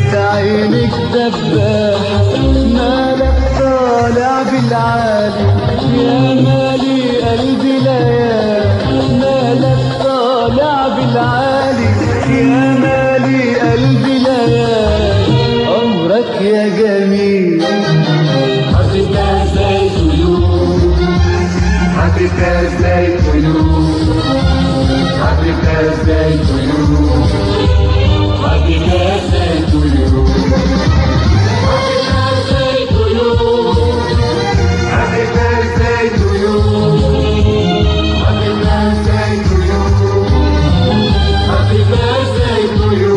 انت عينك دباح مالك طالع بالعالي يا مالي قلبي ليالي مالك طالع بالعالي يا مالي قلبي ليالي عمرك يا جميل Happy birthday to you. Happy birthday to you. Happy birthday to you. Happy birthday to you. Happy birthday to you. Happy birthday to you. Happy birthday to you. Happy birthday to you.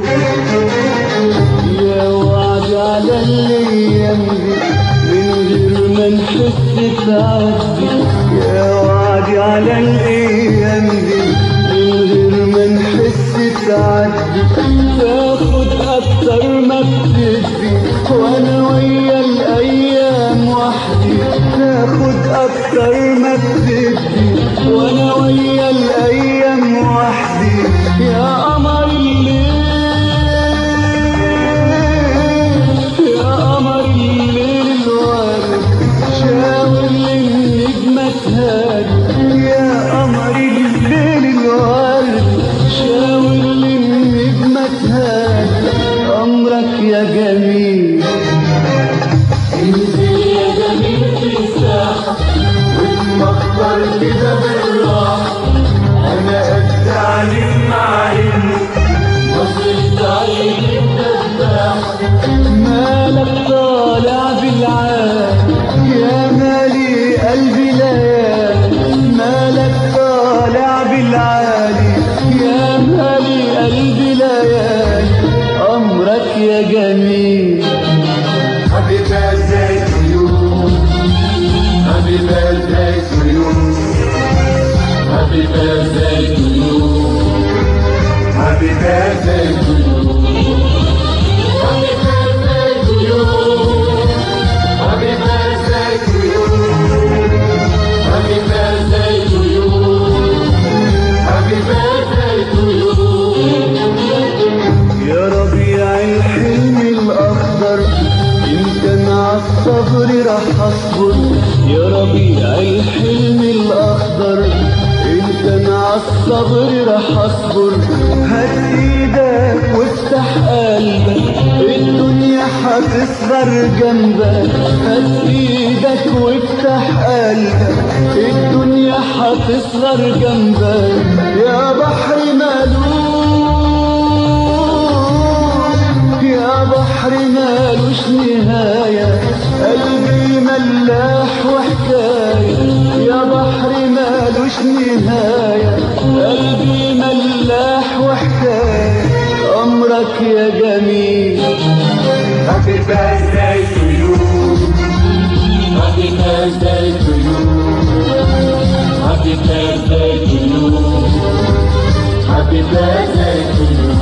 يا وعد على الايام دي من غير ما نحس تعدي يا وعد على الايام دي من غير ما نحس تعدي تاخد اكتر ما بتدي وانا ويا الايام وحدي تاخد اكتر ما بتدي وانا ويا الايام وحدي يا قمر الليل يا قمر الليل الورد شاور للنجمة تهادي يا قمر الليل الورد شاور للنجمة تهادي أمرك يا جميل انزل يا جميل في الساحة واتمخطر كده بالراحة أنا قد عليك مع إني وصلت عيني الدباحة مالك طالع بالعال يا مالي قلبي ليالي مالك طالع بالعالي يا مالي قلبي ليالي أمرك يا جميل Happy birthday to you Happy birthday to you Happy birthday to you Happy birthday to you Happy birthday to you Happy birthday to you Happy birthday to you Happy birthday to you يا ربيع الحلم الأخضر انت مع الصبر راح أصبر يا ربيع الحلم الأخضر انت مع الصبر راح أصبر هات ايدك وافتح قلبك الدنيا هتصغر جنبك هات ايدك وافتح قلبك الدنيا هتصغر جنبك يا بحر مالوش يا بحر مالوش نهاية قلبي ملاح وحكاية يا بحر مالوش نهاية قلبي ملاح وحكاية أمرك يا جميل Happy birthday to you. Happy birthday to you. Happy birthday to you. Happy birthday to you.